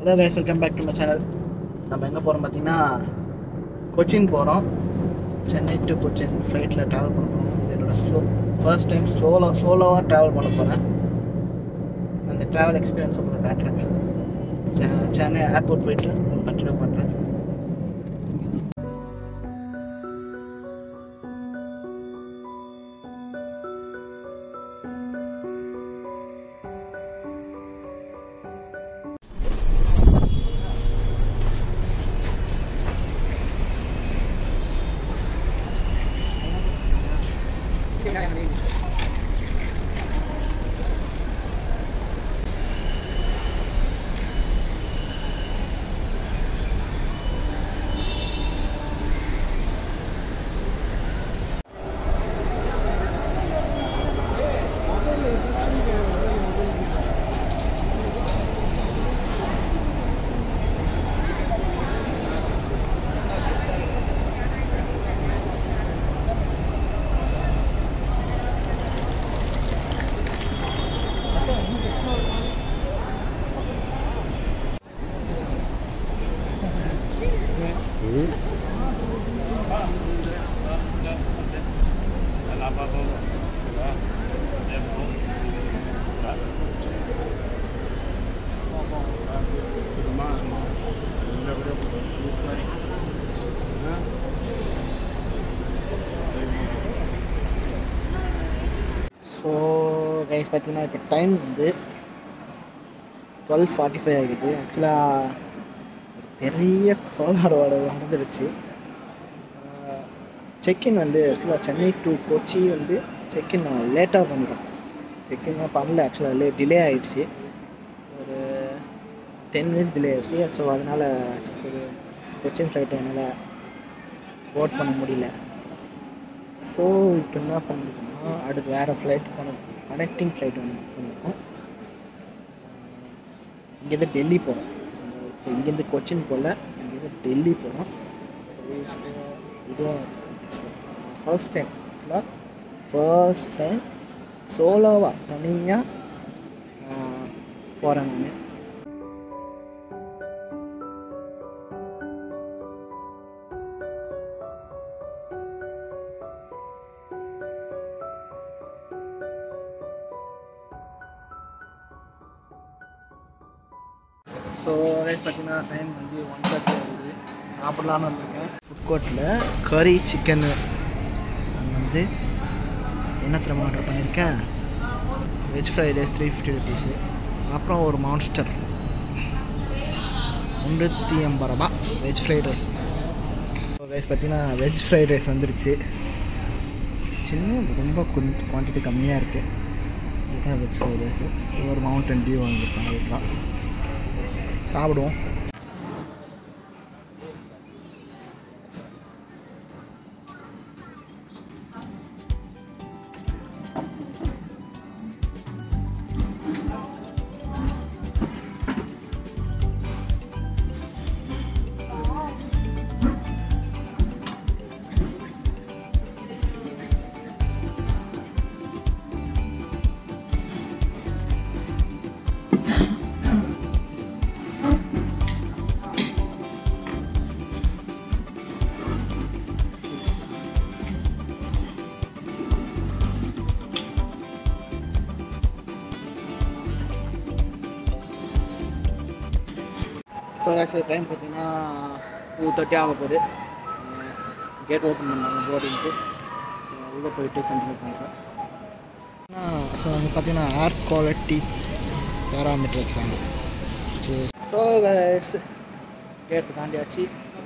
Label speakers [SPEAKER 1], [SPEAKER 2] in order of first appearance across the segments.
[SPEAKER 1] Hello guys welcome back to my channel நம்ம எங்கே போகிறோம் பார்த்தீங்கன்னா கொச்சின் போகிறோம் சென்னை டு கொச்சின் ஃப்ளைட்டில் ட்ராவல் பண்ண போகிறோம் இது என்னோட ஸ்லோ ஃபர்ஸ்ட் டைம் ஸ்லோலோ சோலோவாக ட்ராவல் பண்ண போகிறேன் அந்த ட்ராவல் எக்ஸ்பீரியன்ஸ் உங்களுக்கு காட்டுறேன் செ- சென்னை ஏர்போர்ட் போயிட்டு கண்டினியூ பண்ணுறேன் ஸோ கைஸ் பார்த்தீங்கன்னா இப்போ டைம் வந்து டுவெல் ஃபார்ட்டி ஃபைவ் ஆகுது ஆக்சுவலாக பெரிய கோளாரோட நடந்துருச்சு செக்இன் வந்து ஆக்சுவலாக சென்னை டு கொச்சி வந்து செக்இன் லேட்டாக பண்ணிட்டோம் செக்இன் பண்ணல ஆக்சுவலாக லே டிலே ஆகிடுச்சு ஒரு டென் மினிட்ஸ் டிலே ஆயிடுச்சு ஸோ அதனால் ஒரு கொச்சின் ஃப்ளைட்டை என்னால் போட் பண்ண முடியல ஸோ இப்போ என்ன பண்ணிருக்கோம்னா அடுத்து வேறு ஃப்ளைட் கனெக்ட் கனெக்டிங் ஃப்ளைட் ஒன்று புக் பண்ணியிருக்கோம் இங்கேருந்து டெல்லி போகிறோம் இப்போ இங்கேருந்து கொச்சின் போகல இங்கேருந்து டெல்லி போகிறோம் இதுவும் ஃபர்ஸ்ட் டைம் ஆக்சுவலாக ஃபர்ஸ்ட் டைம் சோலோவாக தனியாக போகிறேன் நான் ஸோ ரைஸ் பார்த்தீங்கன்னா டைம் வந்து ஒன் தேர்ட்டி ஆகுது சாப்பிட்லான்னு வந்திருக்கேன் ஃபுட் கோர்ட்டில் கறி சிக்கனு வந்து என்ன திறமை ஆர்டர் பண்ணியிருக்கேன் veg fried rice three fifty rupees அப்புறம் ஒரு மான்ஸ்டர் முந்நூற்றி எண்பது ரூபா வெஜ் ஃப்ரைட் ரைஸ் ரைஸ் பார்த்தீங்கன்னா வெஜ் ஃப்ரைட் ரைஸ் வந்துருச்சு சின்ன ரொம்ப கொஞ்சம் குவான்டிட்டி கம்மியாக இருக்குது இதுதான் வெஜ் ஃப்ரைட் ரைஸு ஒரு மவுண்டன் டியூ வாங்கியிருக்காங்க அதுக்கெலாம் சாப்பிடுவோம் ஸோ ஆக்சுவலி டைம் பார்த்தீங்கன்னா டூ தேர்ட்டி ஆக போகுது கேட் ஓப்பன் பண்ணாங்க போர்டிங்க்கு உள்ளே போயிட்டு கண்டினியூ பண்ணுறேன் ஸோ அங்கே பார்த்தீங்கன்னா ஏர் குவாலிட்டி பேராமீட்டர் வச்சுருக்காங்க ஸோ கேட் தாண்டியாச்சு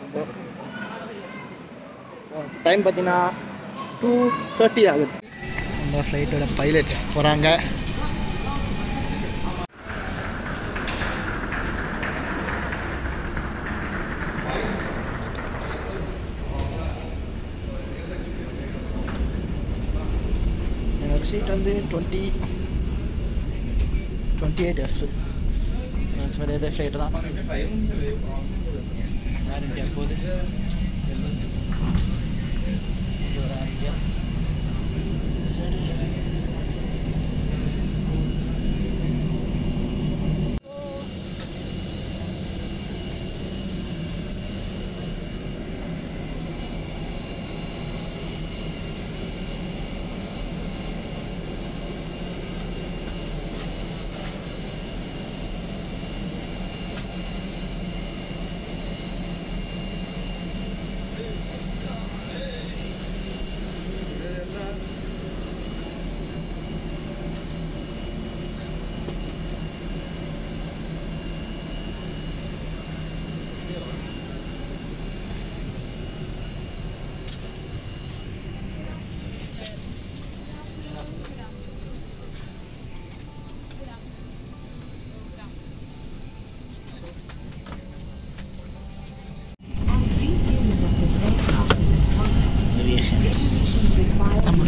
[SPEAKER 1] டைம் பார்த்தீங்கன்னா டூ தேர்ட்டி ஆகுது இந்த ஃப்ளைட்டோட பைலட்ஸ் போகிறாங்க என்னோட சீட் வந்து டுவெண்ட்டி டுவெண்ட்டி எயிட் எஃப் இதே ஃப்ளைட்டு தான் ஏர் இந்தியா போகுது இது ஒரு ஏர் இந்தியா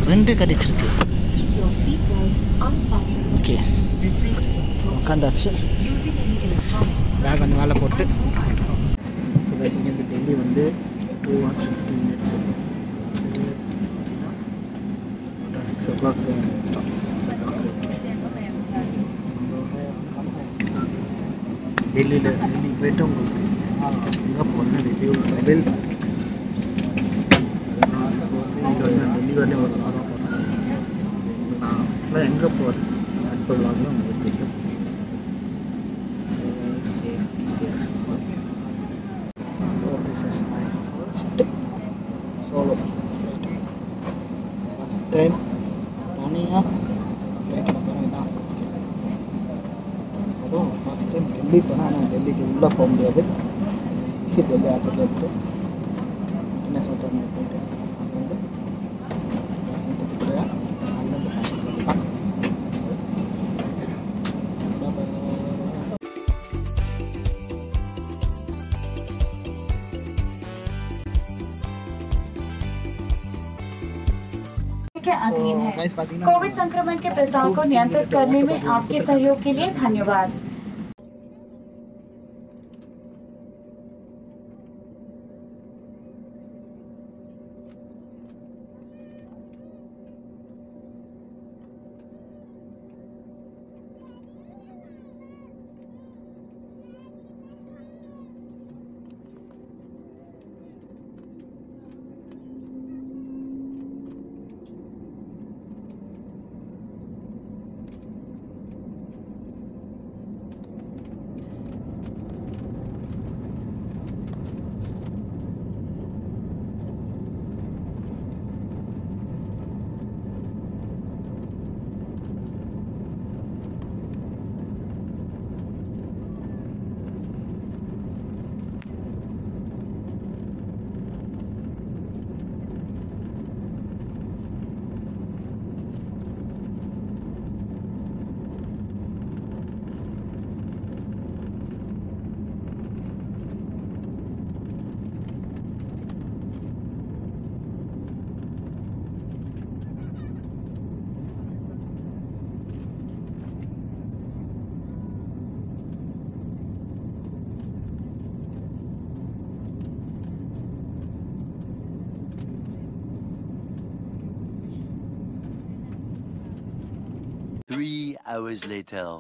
[SPEAKER 1] ரெண்டு கிடச்சிருக்கு
[SPEAKER 2] Your seatbelt unfastened.
[SPEAKER 1] Okay
[SPEAKER 2] Replace your slot.
[SPEAKER 1] உட்காந்தாச்சு
[SPEAKER 2] Using any electronics.
[SPEAKER 1] பேக் வந்து மேலே போட்டு ஸோ கைஸ் இங்கேருந்து டெல்லி வந்து டூ ஹவர்ஸ் ஃபிஃப்டீன் மினிட்ஸ் அது பார்த்தீங்கன்னா சிக்ஸ் ஓ கிளாக் ஸ்டாப் டெல்லியில் டெல்லி போயிட்டு உங்களுக்கு எங்கே போகணும்னா டெல்லி ஒரு மொபைல் இங்கே வந்து டெல்லி வரலையும் ஒரு லாகாக போகிறேன் நான் ஆக்சுவலாக எங்கே போகிறேன் அடுத்த லாக் தான் உங்களுக்கு தெரியும் safety safe. So this is my first solo flight. First time தனியாக ஃப்ளைட்டில் போகிறோம் இதான் ஃபர்ஸ்ட் டைம் அதுவும் ஃபர்ஸ்ட் டைம் டெல்லி போனால் ஆனால் டெல்லிக்கு உள்ளே போக முடியாது டெல்லி ஏர்போர்ட்டில் எடுத்து இன்டர்நேஷ்னல் டெர்மினல் போயிட்டு அங்கேருந்து அங்கேருந்து பேச தான்
[SPEAKER 3] के अधीन है
[SPEAKER 1] गाइस பார்த்தீங்கன்னா
[SPEAKER 3] कोविड संक्रमण के प्रसार को नियंत्रित करने में आपके सहयोग के लिए धन्यवाद
[SPEAKER 4] Three hours later.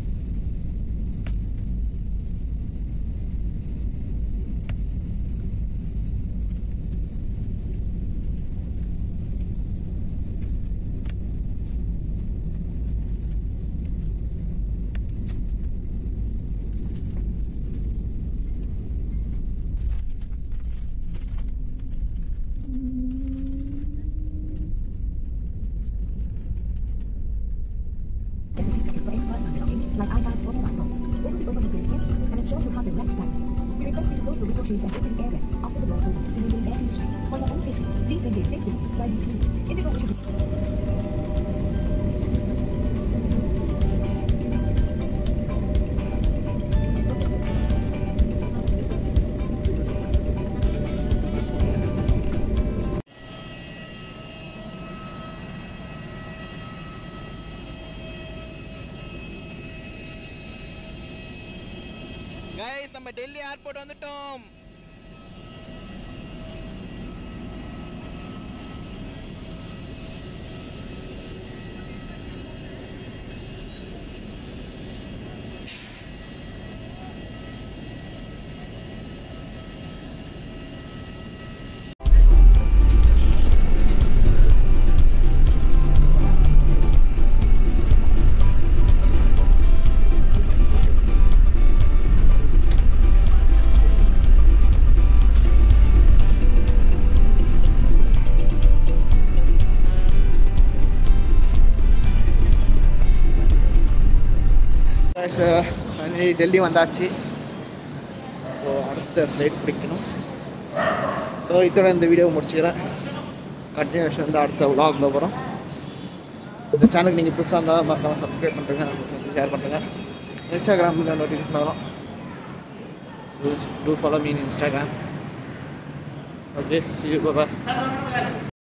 [SPEAKER 1] கைஸ் நம்ம டெல்லி ஏர்போர்ட் வந்துட்டோம் ஃபைனலி டெல்லி வந்தாச்சு ஸோ அடுத்த ஃப்ளைட் பிடிக்கணும் ஸோ இதோட இந்த வீடியோ முடிச்சுக்கிறேன் கண்டினியூஷன் வந்து அடுத்த vlogல வரும் இந்த சேனலுக்கு நீங்கள் புதுசாக இருந்தால் மறக்காமல் சப்ஸ்கிரைப் பண்ணுறேங்க ஷேர் பண்ணுறேங்க இன்ஸ்டாகிராமில் நோட்டிஃபிகேஷன் வரும் do follow me in Instagram okay see you bye